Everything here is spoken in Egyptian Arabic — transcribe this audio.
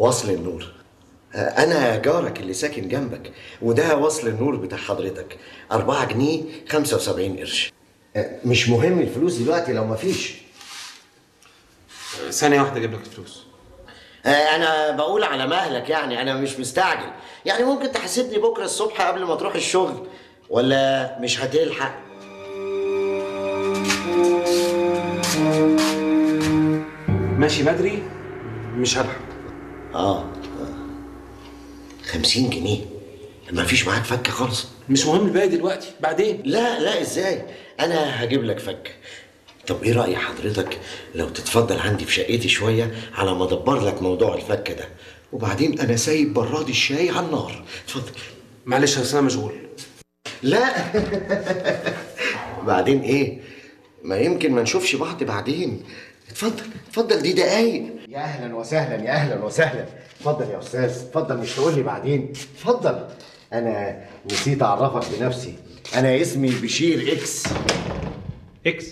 وصل النور آه، انا جارك اللي ساكن جنبك وده وصل النور بتاع حضرتك 4 جنيه 75 قرش آه، مش مهم الفلوس دلوقتي لو مفيش ثانيه واحده اجيب لك الفلوس آه، انا بقول على مهلك يعني انا مش مستعجل يعني ممكن تحاسبني بكره الصبح قبل ما تروح الشغل ولا مش هتلحق ماشي بدري مش هلحق اه 50 جنيه ما فيش معاك فكه خالص مش مهم الباقي دلوقتي بعدين لا لا ازاي انا هجيب لك فكه طب ايه راي حضرتك لو تتفضل عندي في شقتي شويه على ما ادبر لك موضوع الفكه ده وبعدين انا سايب براد الشاي على النار اتفضل معلش اصل انا مشغول لا بعدين ايه ما يمكن ما نشوفش بعض بعدين اتفضل اتفضل دي دقايق يا اهلا وسهلا يا اهلا وسهلا اتفضل يا استاذ اتفضل مش تقول لي بعدين اتفضل انا نسيت اعرفك بنفسي انا اسمي بشير اكس اكس